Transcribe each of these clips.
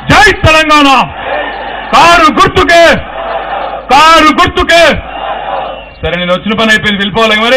జై తెలంగాణ కారు గుర్తుకే కారు గుర్తుకే సరే నేను వచ్చిన పని అయిపోయింది వెళ్ళిపోవాలి మరి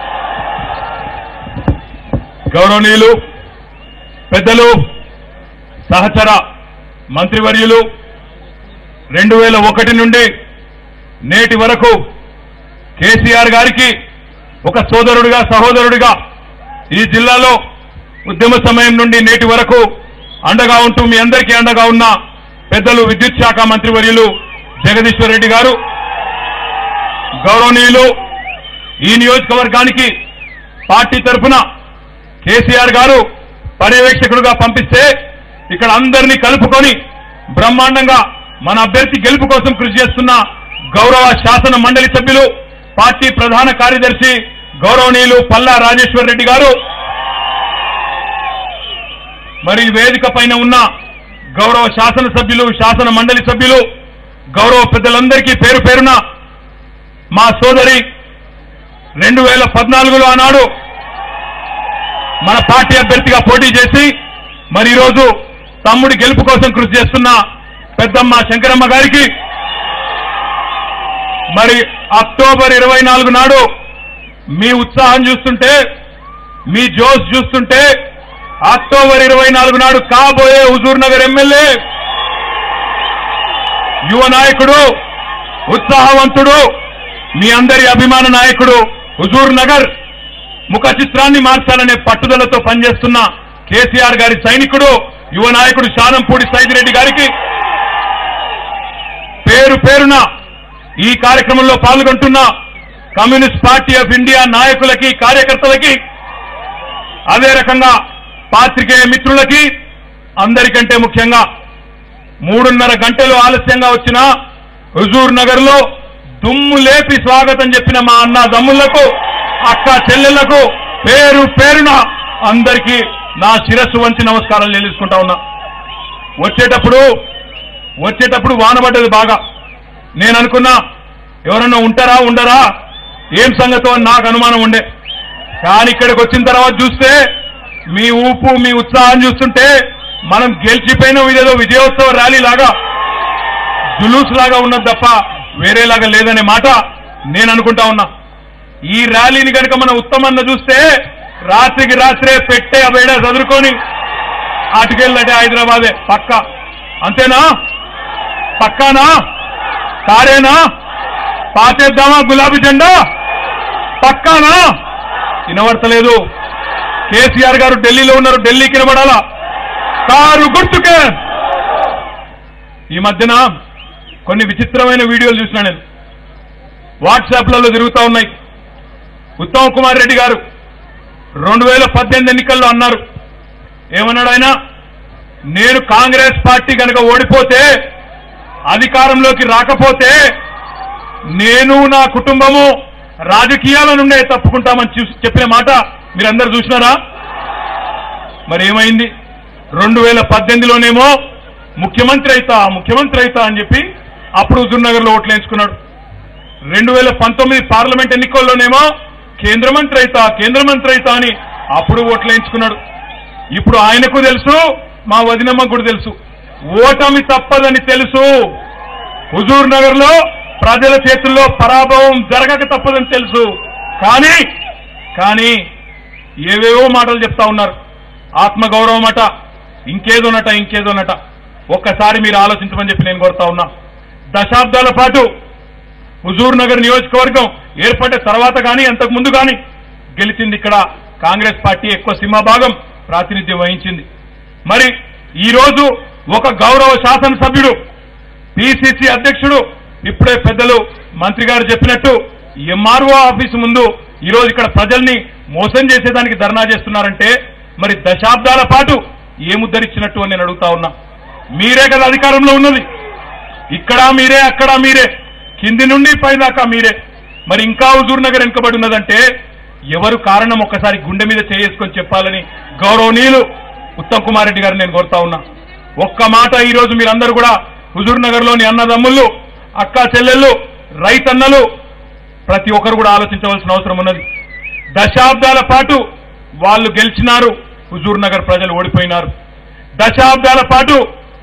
గౌరవనీయులు పెద్దలు సహచర మంత్రివర్యులు రెండు వేల ఒకటి నుండి నేటి వరకు కేసీఆర్ గారికి ఒక సోదరుడిగా సహోదరుడిగా ఈ జిల్లాలో ఉద్యమ సమయం నుండి నేటి వరకు అండగా ఉంటూ మీ అందరికీ అండగా ఉన్న పెద్దలు విద్యుత్ శాఖ మంత్రివర్యులు జగదీశ్వర్ రెడ్డి గారు గౌరవనీయులు ఈ నియోజకవర్గానికి పార్టీ తరఫున కేసీఆర్ గారు పర్యవేక్షకుడుగా పంపిస్తే ఇక్కడ అందరినీ కలుపుకొని బ్రహ్మాండంగా మన అభ్యర్థి గెలుపు కోసం కృషి చేస్తున్న గౌరవ శాసన మండలి సభ్యులు పార్టీ ప్రధాన కార్యదర్శి గౌరవనీయులు పల్లా రాజేశ్వర్ రెడ్డి గారు మరి ఈ వేదిక పైన ఉన్న గౌరవ శాసన సభ్యులు శాసన మండలి సభ్యులు గౌరవ పెద్దలందరికీ పేరు పేరున మా సోదరి రెండు వేల పద్నాలుగులో ఆనాడు మన పార్టీ అభ్యర్థిగా పోటీ చేసి మరి ఈరోజు తమ్ముడి గెలుపు కోసం కృషి చేస్తున్న పెద్దమ్మ శంకరమ్మ గారికి మరి అక్టోబర్ ఇరవై నాలుగు నాడు మీ ఉత్సాహం చూస్తుంటే మీ జోష్ చూస్తుంటే అక్టోబర్ ఇరవై నాలుగు నాడు కాబోయే హుజూర్ నగర్ ఎమ్మెల్యే యువ నాయకుడు ఉత్సాహవంతుడు మీ అందరి అభిమాన నాయకుడు హుజూర్ నగర్ ముఖ చిత్రాన్ని మార్చాలనే పట్టుదలతో పనిచేస్తున్న కేసీఆర్ గారి సైనికుడు యువ నాయకుడు శానంపూడి సైదిరెడ్డి గారికి పేరు పేరున ఈ కార్యక్రమంలో పాల్గొంటున్న కమ్యూనిస్ట్ పార్టీ ఆఫ్ ఇండియా నాయకులకి కార్యకర్తలకి అదే రకంగా పాత్రికేయ మిత్రులకి అందరికంటే ముఖ్యంగా మూడున్నర గంటలు ఆలస్యంగా వచ్చిన హుజూర్ నగర్ లో దుమ్ము లేపి స్వాగతం చెప్పిన మా అన్న దమ్ములకు అక్క చెల్లెళ్లకు పేరు పేరున అందరికీ నా శిరస్సు వంచి నమస్కారాలు చెల్లించుకుంటా ఉన్నా వచ్చేటప్పుడు వచ్చేటప్పుడు వానబడ్డది బాగా నేను అనుకున్నా ఎవరన్నా ఉంటారా ఉండరా ఏం సంగతో అని నాకు అనుమానం ఉండే కానీ ఇక్కడికి వచ్చిన తర్వాత చూస్తే మీ ఊపు మీ ఉత్సాహం చూస్తుంటే మనం గెలిచిపోయిన ఇదేదో విజయోత్సవ ర్యాలీ లాగా జులూస్ లాగా ఉన్నది తప్ప వేరేలాగా లేదనే మాట నేను అనుకుంటా ఉన్నా ఈ ర్యాలీని కనుక మన ఉత్తమన్న చూస్తే రాత్రికి రాత్రే పెట్టే అబేడ చదువుకొని అటుకెళ్ళంటే హైదరాబాదే పక్క అంతేనా పక్కానా కారేనా పాతేద్దామా గులాబీ జెండా పక్కానా వినబడతలేదు కేసీఆర్ గారు ఢిల్లీలో ఉన్నారు ఢిల్లీకి వినబడాలా కారు గుర్తుకే ఈ మధ్యన కొన్ని విచిత్రమైన వీడియోలు చూసిన నేను వాట్సాప్లలో తిరుగుతా ఉన్నాయి ఉత్తమ్ కుమార్ రెడ్డి గారు రెండు వేల పద్దెనిమిది ఎన్నికల్లో అన్నారు ఏమన్నాడు ఆయన నేను కాంగ్రెస్ పార్టీ కనుక ఓడిపోతే అధికారంలోకి రాకపోతే నేను నా కుటుంబము రాజకీయాల నుండే తప్పుకుంటామని చూసి చెప్పిన మాట మీరందరూ చూసినారా మరి ఏమైంది రెండు వేల పద్దెనిమిదిలోనేమో ముఖ్యమంత్రి అయితా ముఖ్యమంత్రి అయితా అని చెప్పి అప్పుడు హుజూర్నగర్ లో ఓట్లు వేయించుకున్నాడు రెండు వేల పంతొమ్మిది పార్లమెంట్ ఎన్నికల్లోనేమో కేంద్ర మంత్రి అయితా కేంద్ర మంత్రి అయితా అని అప్పుడు ఓట్లు వేయించుకున్నాడు ఇప్పుడు ఆయనకు తెలుసు మా వదినమ్మకు కూడా తెలుసు ఓటమి తప్పదని తెలుసు హుజూర్ నగర్ లో ప్రజల చేతుల్లో పరాభవం జరగక తప్పదని తెలుసు కానీ కానీ ఏవేవో మాటలు చెప్తా ఉన్నారు ఆత్మగౌరవం అట ఇంకేదోనట ఇంకేదోనట ఒక్కసారి మీరు ఆలోచించమని చెప్పి నేను కోరుతా ఉన్నా దశాబ్దాల పాటు హుజూర్ నగర్ నియోజకవర్గం ఏర్పడ్డ తర్వాత కానీ అంతకు ముందు కానీ గెలిచింది ఇక్కడ కాంగ్రెస్ పార్టీ ఎక్కువ సింహభాగం ప్రాతినిధ్యం వహించింది మరి ఈ రోజు ఒక గౌరవ శాసనసభ్యుడు పిసిసి అధ్యక్షుడు ఇప్పుడే పెద్దలు మంత్రి గారు చెప్పినట్టు ఎంఆర్ఓ ఆఫీసు ముందు ఈ రోజు ఇక్కడ ప్రజల్ని మోసం చేసేదానికి ధర్నా చేస్తున్నారంటే మరి దశాబ్దాల పాటు ఏముద్ధరించినట్టు అని నేను అడుగుతా ఉన్నా మీరే కదా అధికారంలో ఉన్నది ఇక్కడ మీరే అక్కడ మీరే కింది నుండి పైదాకా మీరే మరి ఇంకా హుజూర్ నగర్ వెనుకబడి ఉన్నదంటే ఎవరు కారణం ఒక్కసారి గుండె మీద చేసుకొని చెప్పాలని గౌరవనీయులు ఉత్తమ్ కుమార్ రెడ్డి గారు నేను కోరుతా ఉన్నా ఒక్క మాట ఈ రోజు మీరందరూ కూడా హుజూర్ నగర్ లోని అన్నదమ్ముళ్ళు అక్క చెల్లెళ్ళు రైతన్నలు ప్రతి ఒక్కరు కూడా ఆలోచించవలసిన అవసరం ఉన్నది దశాబ్దాల పాటు వాళ్ళు గెలిచినారు హుజూర్ నగర్ ప్రజలు ఓడిపోయినారు దశాబ్దాల పాటు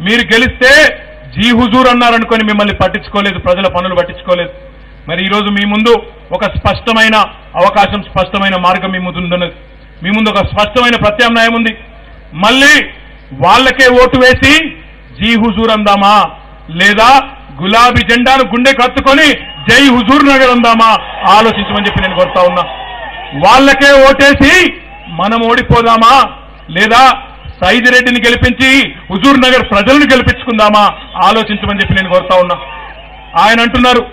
మీరు గెలిస్తే జీ హుజూర్ అన్నారనుకొని మిమ్మల్ని పట్టించుకోలేదు ప్రజల పనులు పట్టించుకోలేదు మరి ఈరోజు మీ ముందు ఒక స్పష్టమైన అవకాశం స్పష్టమైన మార్గం మీ ముందు ఉన్నది మీ ముందు ఒక స్పష్టమైన ప్రత్యామ్నాయం ఉంది మళ్ళీ వాళ్ళకే ఓటు వేసి జీ హుజూర్ అందామా లేదా గులాబీ జెండాను గుండె కత్తుకొని జై హుజూర్ నగర్ అందామా ఆలోచించమని చెప్పి నేను కోరుతా ఉన్నా వాళ్ళకే ఓటేసి మనం ఓడిపోదామా లేదా సైదిరెడ్డిని గెలిపించి హుజూర్ నగర్ ప్రజలను గెలిపించుకుందామా ఆలోచించమని చెప్పి నేను కోరుతా ఉన్నా ఆయన అంటున్నారు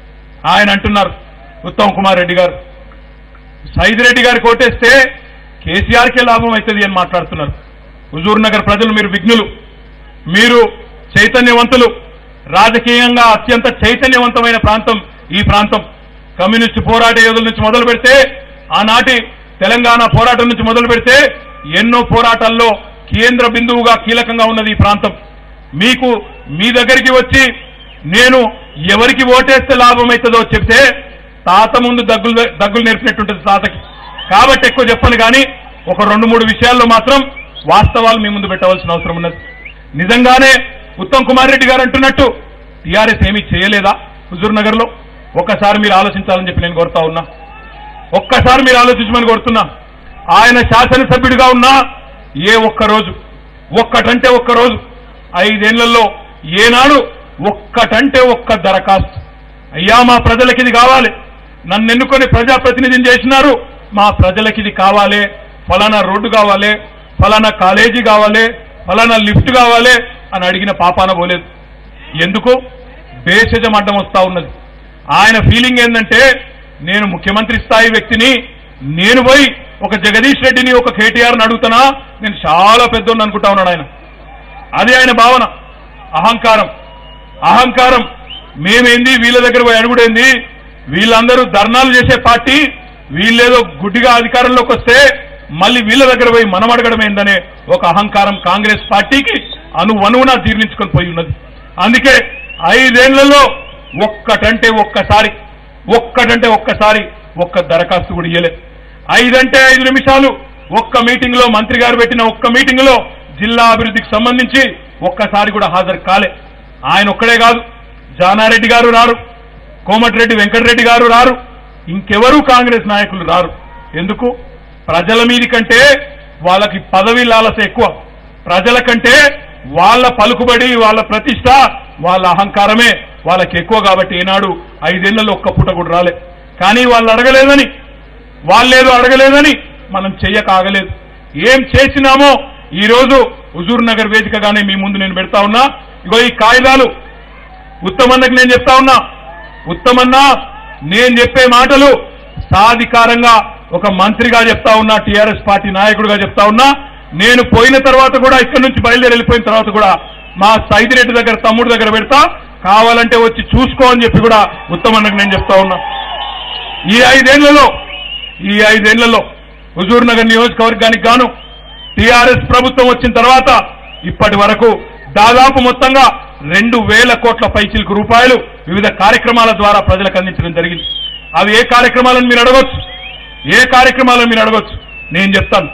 ఆయన అంటున్నారు ఉత్తమ్ కుమార్ రెడ్డి గారు సైదిరెడ్డి గారికి ఓటేస్తే కేసీఆర్కే లాభం అవుతుంది అని మాట్లాడుతున్నారు హుజూర్ నగర్ ప్రజలు మీరు విఘ్నులు మీరు చైతన్యవంతులు రాజకీయంగా అత్యంత చైతన్యవంతమైన ప్రాంతం ఈ ప్రాంతం కమ్యూనిస్టు పోరాట యోధుల నుంచి మొదలు పెడితే ఆనాటి తెలంగాణ పోరాటం నుంచి మొదలు పెడితే ఎన్నో పోరాటాల్లో కేంద్ర బిందువుగా కీలకంగా ఉన్నది ఈ ప్రాంతం మీకు మీ దగ్గరికి వచ్చి నేను ఎవరికి ఓటేస్తే లాభం అవుతుందో చెప్తే తాత ముందు దగ్గులు దగ్గులు నేర్పినట్టుంటుంది తాతకి కాబట్టి ఎక్కువ చెప్పను కానీ ఒక రెండు మూడు విషయాల్లో మాత్రం వాస్తవాలు మీ ముందు పెట్టవలసిన అవసరం ఉన్నది నిజంగానే ఉత్తమ్ కుమార్ రెడ్డి గారు అంటున్నట్టు టీఆర్ఎస్ ఏమీ చేయలేదా హుజూర్ నగర్ లో ఒక్కసారి మీరు ఆలోచించాలని చెప్పి నేను కోరుతా ఉన్నా ఒక్కసారి మీరు ఆలోచించమని కోరుతున్నా ఆయన శాసనసభ్యుడిగా ఉన్నా ఏ ఒక్క రోజు ఒక్కటంటే ఒక్క రోజు ఐదేళ్లలో ఏనాడు ఒక్కటంటే ఒక్క దరఖాస్తు అయ్యా మా ప్రజలకి ఇది కావాలి నన్ను ఎన్నుకొని ప్రజాప్రతినిధిని చేసినారు మా ప్రజలకి ఇది కావాలి ఫలానా రోడ్డు కావాలి ఫలానా కాలేజీ కావాలి ఫలానా లిఫ్ట్ కావాలి అని అడిగిన పాపాన పోలేదు ఎందుకు భేషజం అడ్డం వస్తా ఉన్నది ఆయన ఫీలింగ్ ఏంటంటే నేను ముఖ్యమంత్రి స్థాయి వ్యక్తిని నేను పోయి ఒక జగదీష్ రెడ్డిని ఒక కేటీఆర్ని అడుగుతానా నేను చాలా పెద్దోడిని అనుకుంటా ఉన్నాడు ఆయన అది ఆయన భావన అహంకారం అహంకారం మేమేంది వీళ్ళ దగ్గర పోయి అడుగుడేంది వీళ్ళందరూ ధర్నాలు చేసే పార్టీ వీళ్ళేదో గుడ్డిగా అధికారంలోకి వస్తే మళ్ళీ వీళ్ళ దగ్గర పోయి మనం అడగడం ఏందనే ఒక అహంకారం కాంగ్రెస్ పార్టీకి అనువనువున జీర్ణించుకొని పోయి ఉన్నది అందుకే ఐదేళ్లలో ఒక్కటంటే ఒక్కసారి ఒక్కటంటే ఒక్కసారి ఒక్క దరఖాస్తు కూడా ఇయ్యలే ఐదంటే ఐదు నిమిషాలు ఒక్క మీటింగ్ లో మంత్రి గారు పెట్టిన ఒక్క మీటింగ్ లో జిల్లా అభివృద్ధికి సంబంధించి ఒక్కసారి కూడా హాజరు కాలే ఆయన ఒక్కడే కాదు జానారెడ్డి గారు రారు కోమటిరెడ్డి వెంకటరెడ్డి గారు రారు ఇంకెవరూ కాంగ్రెస్ నాయకులు రారు ఎందుకు ప్రజల మీది కంటే వాళ్ళకి పదవి లాలస ఎక్కువ ప్రజల కంటే వాళ్ళ పలుకుబడి వాళ్ళ ప్రతిష్ట వాళ్ళ అహంకారమే వాళ్ళకి ఎక్కువ కాబట్టి ఈనాడు ఐదేళ్లలో ఒక్క పూట కూడా రాలే కానీ వాళ్ళు అడగలేదని వాళ్ళేదో అడగలేదని మనం చెయ్యక ఆగలేదు ఏం చేసినామో ఈ రోజు హుజూర్ నగర్ వేదికగానే మీ ముందు నేను పెడతా ఉన్నా ఇగో ఈ కాగితాలు ఉత్తమన్నకి నేను చెప్తా ఉన్నా ఉత్తమన్న నేను చెప్పే మాటలు సాధికారంగా ఒక మంత్రిగా చెప్తా ఉన్నా టీఆర్ఎస్ పార్టీ నాయకుడిగా చెప్తా ఉన్నా నేను పోయిన తర్వాత కూడా ఇక్కడి నుంచి బయలుదేరి వెళ్ళిపోయిన తర్వాత కూడా మా సైదిరెడ్డి దగ్గర తమ్ముడి దగ్గర పెడతా కావాలంటే వచ్చి చూసుకో అని చెప్పి కూడా ఉత్తమన్నకు నేను చెప్తా ఉన్నా ఈ ఐదేళ్లలో ఈ ఐదేళ్లలో హుజూర్ నగర్ నియోజకవర్గానికి గాను టీఆర్ఎస్ ప్రభుత్వం వచ్చిన తర్వాత ఇప్పటి వరకు దాదాపు మొత్తంగా రెండు వేల కోట్ల పైచిలకు రూపాయలు వివిధ కార్యక్రమాల ద్వారా ప్రజలకు అందించడం జరిగింది అవి ఏ కార్యక్రమాలను మీరు అడగొచ్చు ఏ కార్యక్రమాలను మీరు అడగొచ్చు నేను చెప్తాను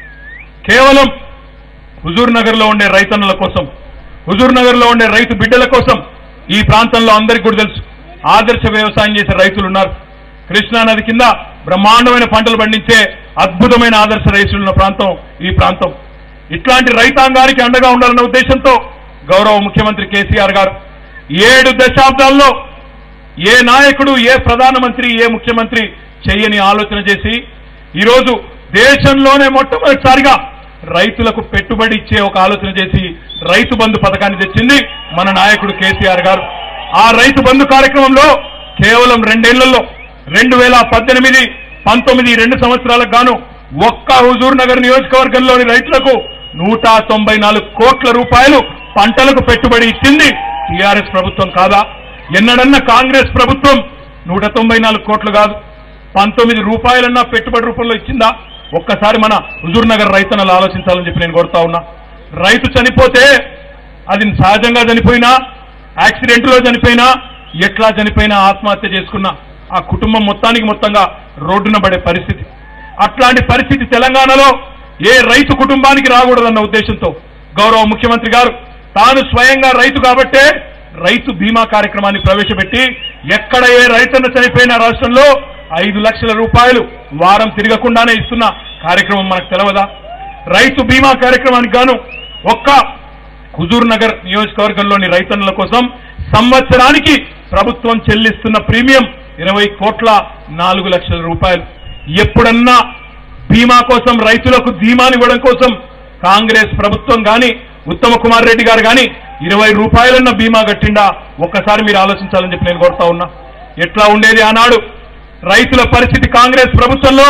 కేవలం హుజూర్ నగర్ లో ఉండే రైతన్నుల కోసం హుజూర్ నగర్ లో ఉండే రైతు బిడ్డల కోసం ఈ ప్రాంతంలో అందరికీ కూడా తెలుసు ఆదర్శ వ్యవసాయం చేసే రైతులు ఉన్నారు కృష్ణా నది కింద బ్రహ్మాండమైన పంటలు పండించే అద్భుతమైన ఆదర్శ రైతులు ఉన్న ప్రాంతం ఈ ప్రాంతం ఇట్లాంటి రైతాంగానికి అండగా ఉండాలన్న ఉద్దేశంతో గౌరవ ముఖ్యమంత్రి కేసీఆర్ గారు ఏడు దశాబ్దాల్లో ఏ నాయకుడు ఏ ప్రధానమంత్రి ఏ ముఖ్యమంత్రి చెయ్యని ఆలోచన చేసి ఈరోజు దేశంలోనే మొట్టమొదటిసారిగా రైతులకు పెట్టుబడి ఇచ్చే ఒక ఆలోచన చేసి రైతు బంధు పథకాన్ని తెచ్చింది మన నాయకుడు కేసీఆర్ గారు ఆ రైతు బంధు కార్యక్రమంలో కేవలం రెండేళ్లలో రెండు వేల పద్దెనిమిది పంతొమ్మిది రెండు సంవత్సరాలకు గాను ఒక్క హుజూర్ నగర్ నియోజకవర్గంలోని రైతులకు నూట తొంభై నాలుగు కోట్ల రూపాయలు పంటలకు పెట్టుబడి ఇచ్చింది టీఆర్ఎస్ ప్రభుత్వం కాదా ఎన్నడన్నా కాంగ్రెస్ ప్రభుత్వం నూట తొంభై నాలుగు కోట్లు కాదు పంతొమ్మిది రూపాయలన్నా పెట్టుబడి రూపంలో ఇచ్చిందా ఒక్కసారి మన హుజూర్ నగర్ రైతన్నలు ఆలోచించాలని చెప్పి నేను కోరుతా ఉన్నా రైతు చనిపోతే అది సహజంగా చనిపోయినా యాక్సిడెంట్ లో చనిపోయినా ఎట్లా చనిపోయినా ఆత్మహత్య చేసుకున్నా ఆ కుటుంబం మొత్తానికి మొత్తంగా రోడ్డున పడే పరిస్థితి అట్లాంటి పరిస్థితి తెలంగాణలో ఏ రైతు కుటుంబానికి రాకూడదన్న ఉద్దేశంతో గౌరవ ముఖ్యమంత్రి గారు తాను స్వయంగా రైతు కాబట్టే రైతు బీమా కార్యక్రమాన్ని ప్రవేశపెట్టి ఎక్కడ ఏ రైతన్న చనిపోయిన రాష్ట్రంలో ఐదు లక్షల రూపాయలు వారం తిరగకుండానే ఇస్తున్న కార్యక్రమం మనకు తెలవదా రైతు బీమా కార్యక్రమానికి గాను ఒక్క హుజూర్ నగర్ నియోజకవర్గంలోని రైతన్నుల కోసం సంవత్సరానికి ప్రభుత్వం చెల్లిస్తున్న ప్రీమియం ఇరవై కోట్ల నాలుగు లక్షల రూపాయలు ఎప్పుడన్నా బీమా కోసం రైతులకు ధీమానివ్వడం కోసం కాంగ్రెస్ ప్రభుత్వం గాని ఉత్తమ కుమార్ రెడ్డి గారు గాని ఇరవై రూపాయలన్న బీమా కట్టిండా ఒక్కసారి మీరు ఆలోచించాలని చెప్పి నేను కోరుతా ఉన్నా ఎట్లా ఉండేది ఆనాడు రైతుల పరిస్థితి కాంగ్రెస్ ప్రభుత్వంలో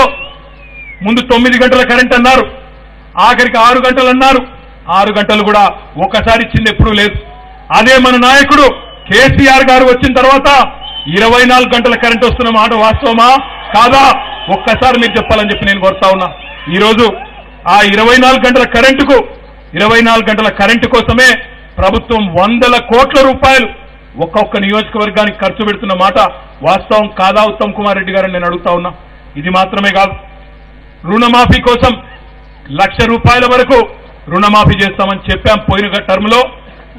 ముందు తొమ్మిది గంటల కరెంట్ అన్నారు ఆఖరికి ఆరు గంటలు అన్నారు ఆరు గంటలు కూడా ఒక్కసారి ఇచ్చింది ఎప్పుడూ లేదు అదే మన నాయకుడు కేసీఆర్ గారు వచ్చిన తర్వాత ఇరవై నాలుగు గంటల కరెంట్ వస్తున్న మాట వాస్తవమా కాదా ఒక్కసారి మీరు చెప్పాలని చెప్పి నేను కోరుతా ఉన్నా ఈరోజు ఆ ఇరవై నాలుగు గంటల కరెంటుకు ఇరవై నాలుగు గంటల కరెంటు కోసమే ప్రభుత్వం వందల కోట్ల రూపాయలు ఒక్కొక్క నియోజకవర్గానికి ఖర్చు పెడుతున్న మాట వాస్తవం కాదా ఉత్తమ్ కుమార్ రెడ్డి గారని నేను అడుగుతా ఉన్నా ఇది మాత్రమే కాదు రుణమాఫీ కోసం లక్ష రూపాయల వరకు రుణమాఫీ చేస్తామని చెప్పాం పోయిన టర్మ్ లో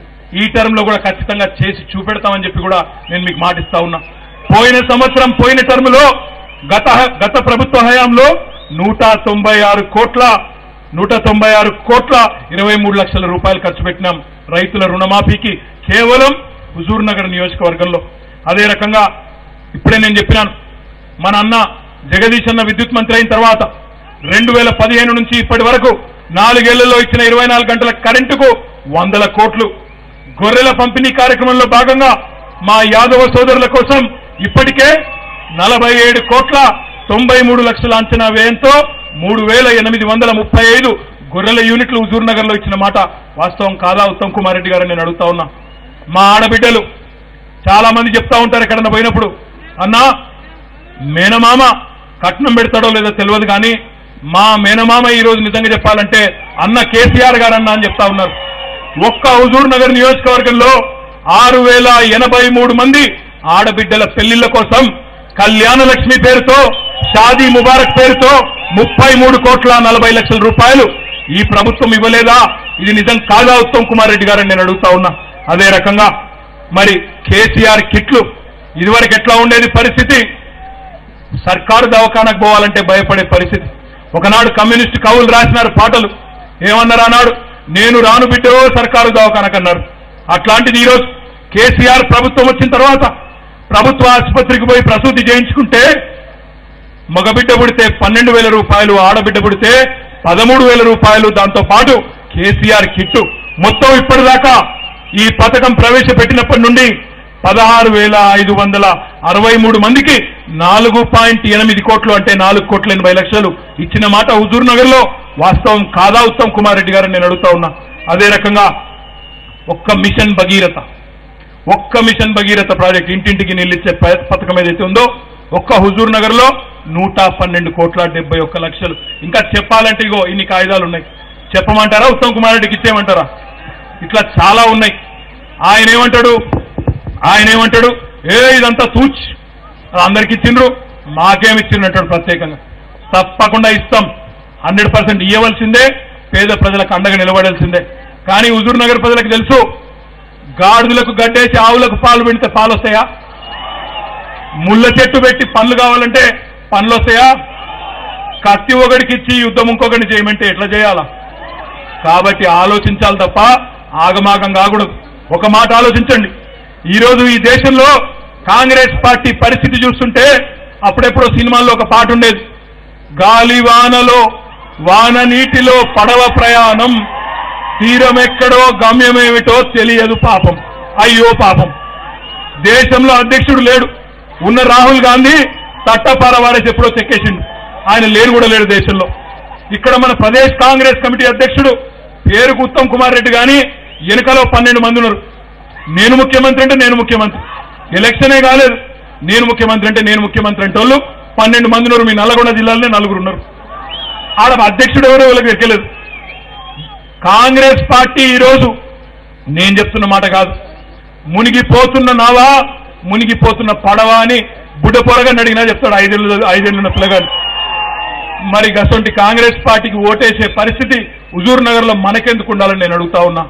ఈ టర్మ్ లో కూడా ఖచ్చితంగా చేసి చూపెడతామని చెప్పి కూడా నేను మీకు మాటిస్తా ఉన్నా పోయిన సంవత్సరం పోయిన టర్మ్ లో గత గత ప్రభుత్వ హయాంలో నూట తొంభై ఆరు కోట్ల నూట తొంభై ఆరు కోట్ల ఇరవై మూడు లక్షల రూపాయలు ఖర్చు పెట్టినాం రైతుల రుణమాఫీకి కేవలం హుజూర్ నగర్ నియోజకవర్గంలో అదే రకంగా ఇప్పుడే నేను చెప్పినాను మన అన్న జగదీష్ అన్న విద్యుత్ మంత్రి అయిన తర్వాత రెండు వేల పదిహేను నుంచి ఇప్పటి వరకు నాలుగేళ్లలో ఇచ్చిన ఇరవై నాలుగు గంటల కరెంటుకు వందల కోట్లు గొర్రెల పంపిణీ కార్యక్రమంలో భాగంగా మా యాదవ సోదరుల కోసం ఇప్పటికే నలభై ఏడు కోట్ల తొంభై మూడు లక్షల అంచనా వ్యయంతో మూడు వేల ఎనిమిది వందల ముప్పై ఐదు గొర్రెల యూనిట్లు హుజూర్ నగర్ లో ఇచ్చిన మాట వాస్తవం కాదా ఉత్తమ్ కుమార్ రెడ్డి గారు నేను అడుగుతా ఉన్నా మా ఆడబిడ్డలు చాలా మంది చెప్తా ఉంటారు ఎక్కడన్నా పోయినప్పుడు అన్నా మేనమామ కట్నం పెడతాడో లేదో తెలియదు కానీ మా మేనమామ ఈ రోజు నిజంగా చెప్పాలంటే అన్న కేసీఆర్ గారు అన్న అని చెప్తా ఉన్నారు ఒక్క హుజూర్ నగర్ నియోజకవర్గంలో ఆరు వేల ఎనభై మూడు మంది ఆడబిడ్డల పెళ్లిళ్ల కోసం కళ్యాణ లక్ష్మి పేరుతో షాదీ ముబారక్ పేరుతో ముప్పై మూడు కోట్ల నలభై లక్షల రూపాయలు ఈ ప్రభుత్వం ఇవ్వలేదా ఇది నిజం కాదా ఉత్తమ్ కుమార్ రెడ్డి గారని నేను అడుగుతా ఉన్నా అదే రకంగా మరి కేసీఆర్ కిట్లు ఇదివరకు ఎట్లా ఉండేది పరిస్థితి సర్కారు దవాఖానకు పోవాలంటే భయపడే పరిస్థితి ఒకనాడు కమ్యూనిస్ట్ కవులు రాసినారు పాటలు ఏమన్నారు అన్నాడు నేను రాను బిడ్డో సర్కారు దవాఖానకు అన్నారు అట్లాంటిది ఈరోజు కేసీఆర్ ప్రభుత్వం వచ్చిన తర్వాత ప్రభుత్వ ఆసుపత్రికి పోయి ప్రసూతి చేయించుకుంటే మగబిడ్డ పుడితే పన్నెండు వేల రూపాయలు ఆడబిడ్డ పుడితే పదమూడు వేల రూపాయలు దాంతో పాటు కేసీఆర్ కిట్టు మొత్తం ఇప్పటిదాకా ఈ పథకం ప్రవేశపెట్టినప్పటి నుండి పదహారు వేల ఐదు వందల అరవై మూడు మందికి నాలుగు పాయింట్ ఎనిమిది కోట్లు అంటే నాలుగు కోట్ల ఎనభై లక్షలు ఇచ్చిన మాట హుజూర్ నగర్ లో వాస్తవం కాదా ఉత్తమ్ కుమార్ రెడ్డి గారు నేను అడుగుతా ఉన్నా అదే రకంగా ఒక్క మిషన్ భగీరథ ఒక్క మిషన్ భగీరథ ప్రాజెక్ట్ ఇంటింటికి నిలిచే పథకం ఏదైతే ఉందో ఒక్క హుజూర్ నగర్ లో నూట పన్నెండు కోట్ల డెబ్బై ఒక్క లక్షలు ఇంకా చెప్పాలంటే ఇగో ఇన్ని కాగితాలు ఉన్నాయి చెప్పమంటారా ఉత్తమ్ కుమార్ రెడ్డికి ఇచ్చేయమంటారా ఇట్లా చాలా ఉన్నాయి ఆయన ఏమంటాడు ఆయన ఏమంటాడు ఏ ఇదంతా తూచ్ అది అందరికి ఇచ్చిండ్రు మాకేమి ఇచ్చిండ్రు అంటాడు ప్రత్యేకంగా తప్పకుండా ఇస్తాం హండ్రెడ్ పర్సెంట్ ఇవ్వవలసిందే పేద ప్రజలకు అండగా నిలబడాల్సిందే కానీ హుజూర్ నగర్ ప్రజలకు తెలుసు గాడిదలకు గడ్డేసి ఆవులకు పాలు పెడితే పాలు వస్తాయా ముళ్ళ చెట్టు పెట్టి పనులు కావాలంటే పనులు వస్తాయా కత్తి ఒకడికి ఇచ్చి యుద్ధం ఇంకొకరిని చేయమంటే ఎట్లా చేయాలా కాబట్టి ఆలోచించాలి తప్ప ఆగమాగం కాకూడదు ఒక మాట ఆలోచించండి ఈరోజు ఈ దేశంలో కాంగ్రెస్ పార్టీ పరిస్థితి చూస్తుంటే అప్పుడెప్పుడో సినిమాల్లో ఒక పాట ఉండేది గాలి వానలో వాన నీటిలో పడవ ప్రయాణం తీరమెక్కడో గమ్యమేమిటో తెలియదు పాపం అయ్యో పాపం దేశంలో అధ్యక్షుడు లేడు ఉన్న రాహుల్ గాంధీ తట్టపార వారేసి ఎప్పుడో చెక్కేసిండు ఆయన లేరు కూడా లేడు దేశంలో ఇక్కడ మన ప్రదేశ్ కాంగ్రెస్ కమిటీ అధ్యక్షుడు పేరుకు ఉత్తమ్ కుమార్ రెడ్డి గాని వెనుకలో పన్నెండు మంది ఉన్నారు నేను ముఖ్యమంత్రి అంటే నేను ముఖ్యమంత్రి ఎలక్షనే కాలేదు నేను ముఖ్యమంత్రి అంటే నేను ముఖ్యమంత్రి అంటే వాళ్ళు పన్నెండు మంది ఉన్నారు మీ నల్లగొండ జిల్లాలోనే నలుగురు ఉన్నారు ఆడ అధ్యక్షుడు ఎవరో వాళ్ళకి ఎక్కలేదు కాంగ్రెస్ పార్టీ ఈరోజు నేను చెప్తున్న మాట కాదు మునిగిపోతున్న నావా మునిగిపోతున్న పడవ అని బుడ్డ పొరగా అడిగినా చెప్తాడు ఐదేళ్ళు ఐదేళ్ళున్న పిల్లగాడు మరి గసంటి కాంగ్రెస్ పార్టీకి ఓటేసే పరిస్థితి హుజూర్ నగర్ లో మనకెందుకు ఉండాలని నేను అడుగుతా ఉన్నా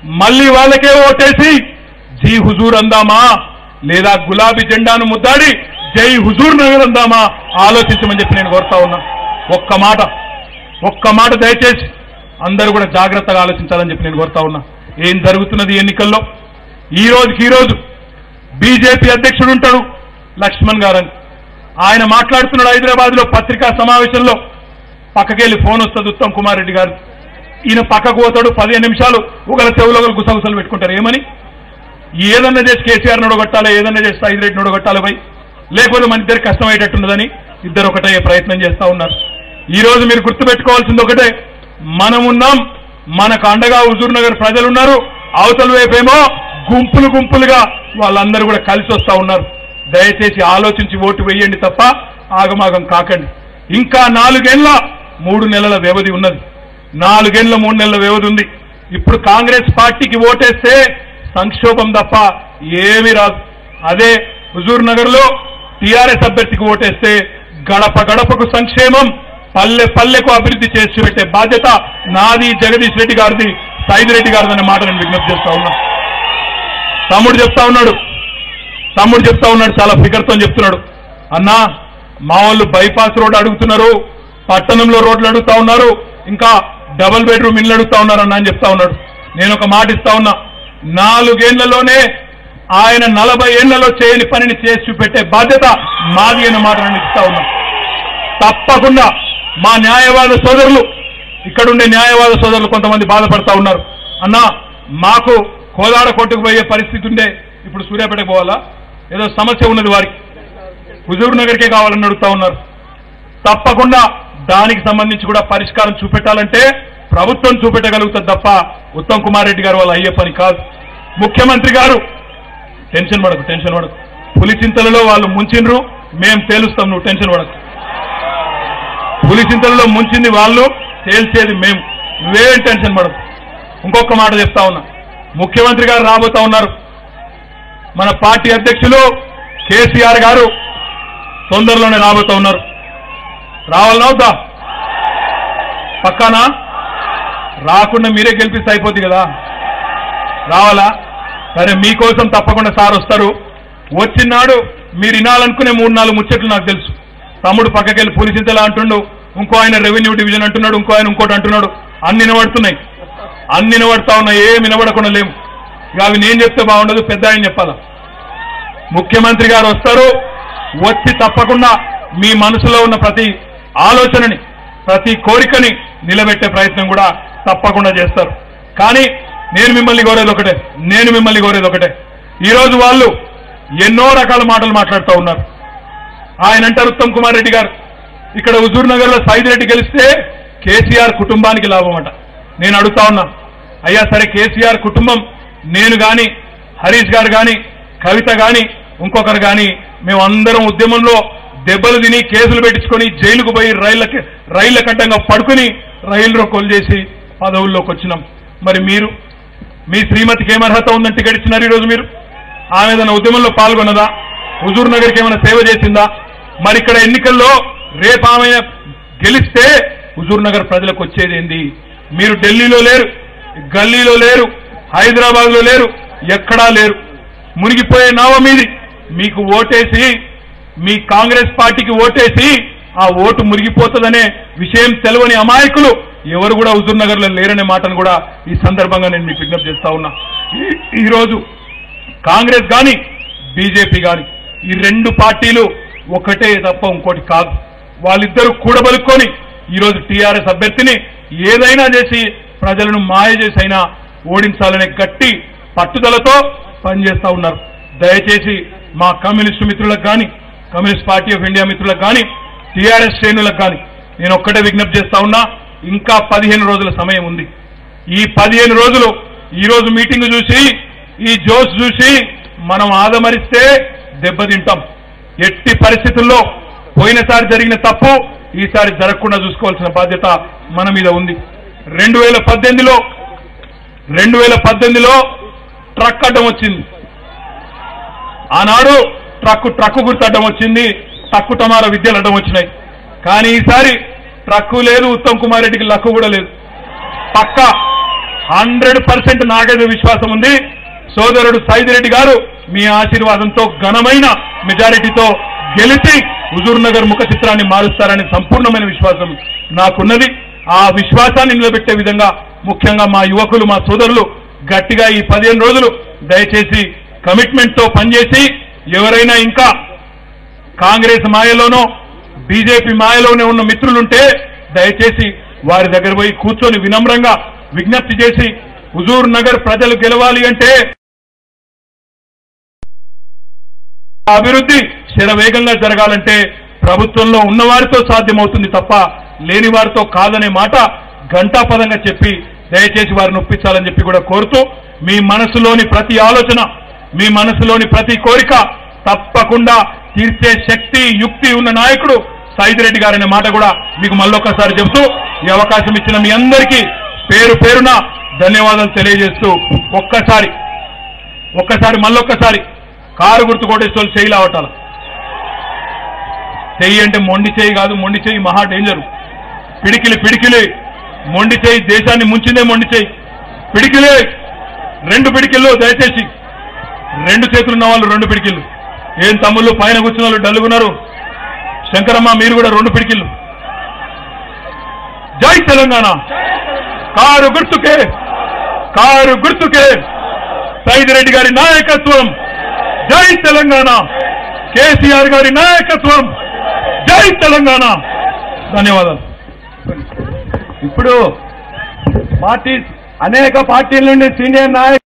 మళ్ళీ వాళ్ళకే ఓటేసి జీ హుజూర్ అందామా లేదా గులాబీ జెండాను ముద్దాడి జై హుజూర్ నగర్ అందామా ఆలోచించమని చెప్పి నేను కోరుతా ఉన్నా ఒక్క మాట ఒక్క మాట దయచేసి అందరూ కూడా జాగ్రత్తగా ఆలోచించాలని చెప్పి నేను కోరుతా ఉన్నా ఏం జరుగుతున్నది ఈ ఎన్నికల్లో ఈ రోజుకి ఈ రోజు బీజేపీ అధ్యక్షుడు ఉంటాడు లక్ష్మణ్ గారని ఆయన మాట్లాడుతున్నాడు హైదరాబాద్ లో పత్రికా సమావేశంలో పక్కకెళ్ళి ఫోన్ వస్తుంది ఉత్తమ్ కుమార్ రెడ్డి గారు ఈయన పక్కకు పోతాడు పదిహేను నిమిషాలు ఒకళ్ళ చెవులో ఒకరు గుసగుసలు పెట్టుకుంటారు ఏమని ఏదన్నా చేసి కేసీఆర్ నొడగొట్టాలి ఏదన్నా చేసి సైదిరెడ్డి నొడగొట్టాలి పోయి లేకపోతే మన ఇద్దరు కష్టమయ్యేటట్టున్నదని ఇద్దరు ఒకటయ్యే ప్రయత్నం చేస్తా ఉన్నారు ఈ రోజు మీరు గుర్తుపెట్టుకోవాల్సింది ఒకటే మనమున్నాం మనకు అండగా హుజూర్ నగర్ ప్రజలు ఉన్నారు అవతల వైపేమో గుంపులు గుంపులుగా వాళ్ళందరూ కూడా కలిసి వస్తా ఉన్నారు దయచేసి ఆలోచించి ఓటు వేయండి తప్ప ఆగమాగం కాకండి ఇంకా నాలుగేళ్ల మూడు నెలల వ్యవధి ఉన్నది నాలుగేళ్ల మూడు నెలల వ్యవధి ఉంది ఇప్పుడు కాంగ్రెస్ పార్టీకి ఓటేస్తే సంక్షోభం తప్ప ఏమీ రాదు అదే హుజూర్ నగర్ లో టీఆర్ఎస్ అభ్యర్థికి ఓటేస్తే గడప గడపకు సంక్షేమం పల్లె పల్లెకు అభివృద్ధి చేసి పెట్టే బాధ్యత నాది జగదీష్ రెడ్డి గారిది సైద్ రెడ్డి గారిది అనే మాట నేను విజ్ఞప్తి చేస్తా ఉన్నా తమ్ముడు చెప్తా ఉన్నాడు తమ్ముడు చెప్తా ఉన్నాడు చాలా ఫికర్తో చెప్తున్నాడు అన్నా మా వాళ్ళు బైపాస్ రోడ్ అడుగుతున్నారు పట్టణంలో రోడ్లు అడుగుతా ఉన్నారు ఇంకా డబుల్ బెడ్రూమ్ ఇల్లు అడుగుతా ఉన్నారు అన్న అని చెప్తా ఉన్నాడు నేను ఒక మాట ఇస్తా ఉన్నా నాలుగేళ్లలోనే ఆయన నలభై ఏళ్లలో చేయని పనిని చేసి చూపెట్టే బాధ్యత మాది అన్న మాట నేను ఇస్తా ఉన్నా తప్పకుండా మా న్యాయవాద సోదరులు ఇక్కడుండే న్యాయవాద సోదరులు కొంతమంది బాధపడతా ఉన్నారు అన్నా మాకు కోదాడ కొట్టుకు పోయే పరిస్థితి ఉండే ఇప్పుడు సూర్యాపేటకు పోవాలా ఏదో సమస్య ఉన్నది వారికి హుజూర్ నగర్కే కావాలని అడుగుతా ఉన్నారు తప్పకుండా దానికి సంబంధించి కూడా పరిష్కారం చూపెట్టాలంటే ప్రభుత్వం చూపెట్టగలుగుతుంది తప్ప ఉత్తమ్ కుమార్ రెడ్డి గారు వాళ్ళ అయ్యే పని కాదు ముఖ్యమంత్రి గారు టెన్షన్ పడకు టెన్షన్ పడకు పులిచింతలలో వాళ్ళు ముంచిండ్రు మేం తేలుస్తాం నువ్వు టెన్షన్ పడకు పులిచింతలలో ముంచింది వాళ్ళు తేల్చేది మేము నువ్వేం టెన్షన్ పడకు ఇంకొక మాట చెప్తా ఉన్నా ముఖ్యమంత్రి గారు రాబోతా ఉన్నారు మన పార్టీ అధ్యక్షులు కేసీఆర్ గారు తొందరలోనే రాబోతా ఉన్నారు రావాలనా వద్దా పక్కానా రాకుండా మీరే గెలిపిస్తే అయిపోద్ది కదా రావాలా సరే మీకోసం తప్పకుండా సార్ వస్తారు వచ్చినాడు మీరు వినాలనుకునే మూడు నాలుగు ముచ్చట్లు నాకు తెలుసు తమ్ముడు పక్కకెళ్ళి పులిసింతలా అంటుండు ఇంకో ఆయన రెవెన్యూ డివిజన్ అంటున్నాడు ఇంకో ఆయన ఇంకోటి అంటున్నాడు అన్ని వినబడుతున్నాయి అన్ని వినబడతా ఉన్నాయి ఏం వినబడకుండా లేవు ఇక అవి నేను చెప్తే బాగుండదు పెద్ద ఆయన చెప్పాలా ముఖ్యమంత్రి గారు వస్తారు వచ్చి తప్పకుండా మీ మనసులో ఉన్న ప్రతి ఆలోచనని ప్రతి కోరికని నిలబెట్టే ప్రయత్నం కూడా తప్పకుండా చేస్తారు కానీ నేను మిమ్మల్ని కోరేది ఒకటే నేను మిమ్మల్ని కోరేది ఒకటే ఈరోజు వాళ్ళు ఎన్నో రకాల మాటలు మాట్లాడుతూ ఉన్నారు ఆయన అంటారు ఉత్తమ్ కుమార్ రెడ్డి గారు ఇక్కడ హుజూర్ నగర్ లో సైద్ రెడ్డి గెలిస్తే కేసీఆర్ కుటుంబానికి లాభం అంట నేను అడుగుతా ఉన్నా అయ్యా సరే కేసీఆర్ కుటుంబం నేను గాని హరీష్ గారు గాని కవిత గాని ఇంకొకరు గాని మేమందరం ఉద్యమంలో దెబ్బలు తిని కేసులు పెట్టించుకొని జైలుకు పోయి రైళ్ళకి రైళ్ల కట్టంగా పడుకుని రైలు రొక్కలు చేసి పదవుల్లోకి వచ్చినాం మరి మీరు మీ శ్రీమతికి ఏం అర్హత ఉందని టికెట్ ఇచ్చినారు ఈరోజు మీరు ఆమె ఏదైనా ఉద్యమంలో పాల్గొన్నదా హుజూర్ నగర్కి ఏమైనా సేవ చేసిందా మరి ఇక్కడ ఎన్నికల్లో రేపు ఆమె గెలిస్తే హుజూర్ నగర్ ప్రజలకు వచ్చేది ఏంది మీరు ఢిల్లీలో లేరు గల్లీలో లేరు హైదరాబాద్ లో లేరు ఎక్కడా లేరు మునిగిపోయే నావ మీది మీకు ఓటేసి మీ కాంగ్రెస్ పార్టీకి ఓటేసి ఆ ఓటు మురిగిపోతుందనే విషయం తెలవని అమాయకులు ఎవరు కూడా హుజూర్ నగర్ లో లేరనే మాటను కూడా ఈ సందర్భంగా నేను మీకు విజ్ఞప్తి చేస్తా ఉన్నా ఈ- ఈరోజు కాంగ్రెస్ కానీ బీజేపీ కానీ ఈ రెండు పార్టీలు ఒకటే తప్ప ఇంకోటి కాదు వాళ్ళిద్దరూ కూడబలుక్కొని ఈరోజు టీఆర్ఎస్ అభ్యర్థిని ఏదైనా చేసి ప్రజలను మాయ చేసి అయినా ఓడించాలనే గట్టి పట్టుదలతో పనిచేస్తా ఉన్నారు దయచేసి మా కమ్యూనిస్టు మిత్రులకు కానీ కమ్యూనిస్ట్ పార్టీ ఆఫ్ ఇండియా మిత్రులకు కానీ టీఆర్ఎస్ శ్రేణులకు కానీ నేను ఒక్కటే విజ్ఞప్తి చేస్తా ఉన్నా ఇంకా పదిహేను రోజుల సమయం ఉంది ఈ పదిహేను రోజులు ఈ రోజు మీటింగ్ చూసి ఈ జోష్ చూసి మనం ఆదమరిస్తే దెబ్బతింటాం ఎట్టి పరిస్థితుల్లో పోయినసారి జరిగిన తప్పు ఈసారి జరగకుండా చూసుకోవాల్సిన బాధ్యత మన మీద ఉంది రెండు వేల పద్దెనిమిదిలో రెండు వేల పద్దెనిమిదిలో ట్రక్ అడ్డం వచ్చింది ఆనాడు ట్రక్కు ట్రక్కు గుర్తు అడ్డం వచ్చింది తక్కు టమారా విద్యలు అడ్డం వచ్చినాయి కానీ ఈసారి ట్రక్కు లేదు ఉత్తమ్ కుమార్ రెడ్డికి లక్కు కూడా లేదు పక్క హండ్రెడ్ పర్సెంట్ నాకైతే విశ్వాసం ఉంది సోదరుడు సైదిరెడ్డి గారు మీ ఆశీర్వాదంతో ఘనమైన మెజారిటీతో గెలిచి హుజూర్ నగర్ ముఖ చిత్రాన్ని మారుస్తారనే సంపూర్ణమైన విశ్వాసం నాకున్నది ఆ విశ్వాసాన్ని నిలబెట్టే విధంగా ముఖ్యంగా మా యువకులు మా సోదరులు గట్టిగా ఈ పదిహేను రోజులు దయచేసి కమిట్మెంట్ తో పనిచేసి ఎవరైనా ఇంకా కాంగ్రెస్ మాయలోనో బీజేపీ మాయలోనే ఉన్న మిత్రులుంటే దయచేసి వారి దగ్గర పోయి కూర్చొని వినమ్రంగా విజ్ఞప్తి చేసి హుజూర్ నగర్ ప్రజలు గెలవాలి అంటే ఆ అభివృద్ధి శరవేగంగా జరగాలంటే ప్రభుత్వంలో ఉన్నవారితో సాధ్యమవుతుంది తప్ప లేని వారితో కాదనే మాట ఘంటాపదంగా చెప్పి దయచేసి వారిని ఒప్పించాలని చెప్పి కూడా కోరుతూ మీ మనసులోని ప్రతి ఆలోచన మీ మనసులోని ప్రతి కోరిక తప్పకుండా తీర్చే శక్తి యుక్తి ఉన్న నాయకుడు సైదిరెడ్డి గారనే మాట కూడా మీకు మళ్ళొక్కసారి చెబుతూ ఈ అవకాశం ఇచ్చిన మీ అందరికీ పేరు పేరున ధన్యవాదాలు తెలియజేస్తూ ఒక్కసారి ఒక్కసారి మళ్ళొక్కసారి కారు గుర్తు కొట్టేసి చేయి లావటాల చెయ్యి అంటే మొండి చేయి కాదు మొండి చేయి మహా డేంజర్ పిడికిలి పిడికిలి మొండి చేయి దేశాన్ని ముంచిందే మొండి చేయి పిడికిలే రెండు పిడికిళ్ళు దయచేసి రెండు చేతులు ఉన్న వాళ్ళు రెండు పిడికిళ్ళు ఏం తమ్ముళ్ళు పైన కూర్చున్న వాళ్ళు డల్లుగున్నారు శంకరమ్మ మీరు కూడా రెండు పిడికిళ్ళు జై తెలంగాణ కారు గుర్తుకే కారు గుర్తుకే సైదిరెడ్డి గారి నాయకత్వం జై తెలంగాణ కేసీఆర్ గారి నాయకత్వం జై తెలంగాణ ధన్యవాదాలు ఇప్పుడు పార్టీ అనేక పార్టీల నుండి సీనియర్ నాయకులు